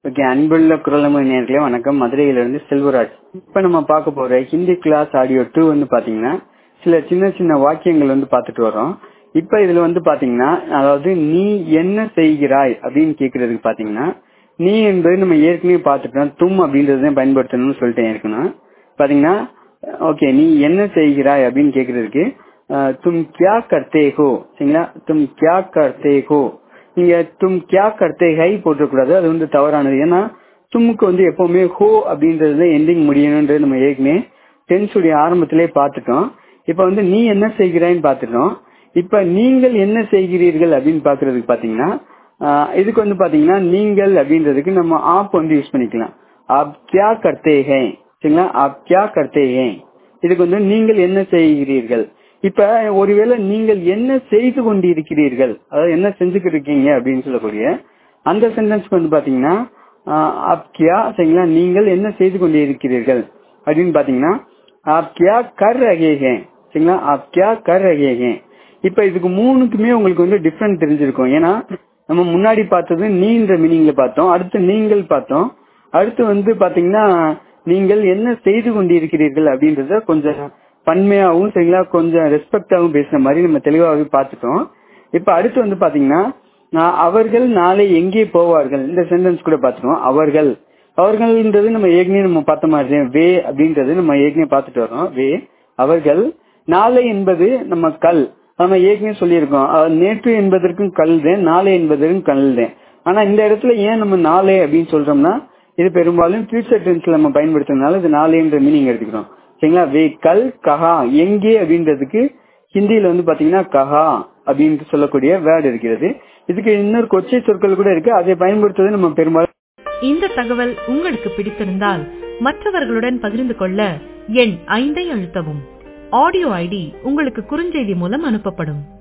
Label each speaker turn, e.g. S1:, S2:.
S1: okay அன்புள்ள குரலமை நேர்களே வணக்கம் மதுரையிலிருந்து செல்வராஜ் இப்ப நம்ம பார்க்க போற ஹிந்தி கிளாஸ் ஆடியோ டூ வந்து பாத்தீங்கன்னா சில சின்ன சின்ன வாக்கியங்கள் வந்து பார்த்துட்டு வரோம் இப்ப இதுல வந்து பாத்தீங்கன்னா அதாவது நீ என்ன செய்கிறாய் அப்படின்னு கேக்குறதுக்கு பாத்தீங்கன்னா நீ என்பது நம்ம ஏற்கனவே பார்த்துட்டோம் தும் அப்படின்றத பயன்படுத்தணும்னு சொல்லிட்டேன் இருக்கணும் பாத்தீங்கன்னா ஓகே நீ என்ன செய்கிறாய் அப்படின்னு கேக்குறதுக்கு அஹ், தும் கியா கர்த்தே ஹோ சரிங்களா தும் கியா கர்த்தே ஹோ நீங்க தும் கியா கர்த்தே ஹை போட்டக்கூடாது அது வந்து தவறானது ஏன்னா தும்முக்கு வந்து எப்பவுமே ஹோ அப்படின்றது எண்டிங் முடியணுன்றது நம்ம ஏற்கனவே டென்ஸ் உடைய ஆரம்பத்திலே பார்த்துட்டோம் இப்ப வந்து நீ என்ன செய்கிறாய்ன்னு பார்த்துட்டோம் இப்ப நீங்கள் என்ன செய்கிறீர்கள் அப்படின்னு பாக்குறதுக்கு பாத்தீங்கன்னா ஆஹ், இதுக்கு வந்து பாத்தீங்கன்னா நீங்கள் அப்படின்றதுக்கு நம்ம ஆப் வந்து யூஸ் பண்ணிக்கலாம் ஆப் கியா கர்த்தே ஹே சரிங்களா ஆப் கியா கர்த்தே ஹே இதுக்கு வந்து நீங்கள் என்ன செய்கிறீர்கள் இப்ப ஒருவேளை நீங்கள் என்ன செய்து கொண்டிருக்கிறீர்கள் அதாவது என்ன செஞ்சுக்கிட்டு இருக்கீங்க அப்படின்னு சொல்லக்கூடிய அந்த சென்டென்ஸ்க்கு வந்து பாத்தீங்கன்னா ஆஹ், ஆப் கியா சரிங்களா நீங்கள் என்ன செய்து கொண்டிருக்கிறீர்கள் அப்படின்னு பாத்தீங்கன்னா ஆப் கியா கர் ரகே ஹே சரிங்களா ஆப் கியா கர் ரகே ஹே இப்ப இதுக்கு மூணுக்குமே உங்களுக்கு வந்து டிஃபரெண்ட் தெரிஞ்சிருக்கும் ஏன்னா நம்ம முன்னாடி பார்த்தது நீன்ற மீனிங்ல பார்த்தோம் அடுத்து நீங்கள் பார்த்தோம் அடுத்து வந்து பாத்தீங்கன்னா நீங்கள் என்ன செய்து கொண்டிருக்கிறீர்கள் அப்படின்றத கொஞ்சம் பன்மையாகவும் சரிங்களா கொஞ்சம் ரெஸ்பெக்டாகவும் பேசுற மாதிரி நம்ம தெளிவாகவே பார்த்துட்டோம் இப்ப அடுத்து வந்து பாத்தீங்கன்னா நான் அவர்கள் நாளை எங்கே போவார்கள் இந்த சென்டென்ஸ் கூட பார்த்துட்டோம் அவர்கள் அவர்கள்ன்றது நம்ம ஏற்கனவே நம்ம பார்த்த மாதிரி வே அப்படின்றது நம்ம ஏற்கனவே பார்த்துட்டு வரோம் வே அவர்கள் நாளை என்பது நம்ம கல் நம்ம ஏற்கனவே சொல்லியிருக்கோம் அஹ் நேற்று என்பதற்கும் கல் தான் நாளை என்பதற்கும் கல் தான் ஆனா இந்த இடத்துல ஏன் நம்ம நாளை அப்படின்னு சொல்றோம்னா இது பெரும்பாலும் ஃபியூச்சர் டென்ஸ்ல நம்ம பயன்படுத்துறதுனால இது நாளைன்ற மீனிங் எடுத்துக்கிறோம் சரிங்களா வே கல் கஹா எங்கே அப்படின்றதுக்கு ஹிந்தியில வந்து பாத்தீங்கன்னா கஹா அப்படின்னு சொல்லக்கூடிய வேர்டு இருக்கிறது இதுக்கு இன்னொரு கொச்சை சொற்கள் கூட இருக்கு அதை பயன்படுத்துவது நம்ம பெரும்பாலும்
S2: இந்த தகவல் உங்களுக்கு பிடித்திருந்தால் மற்றவர்களுடன் பகிர்ந்து கொள்ள எண் ஐந்தை அழுத்தவும் ஆடியோ ஐடி உங்களுக்கு குறுஞ்செய்தி மூலம் அனுப்பப்படும்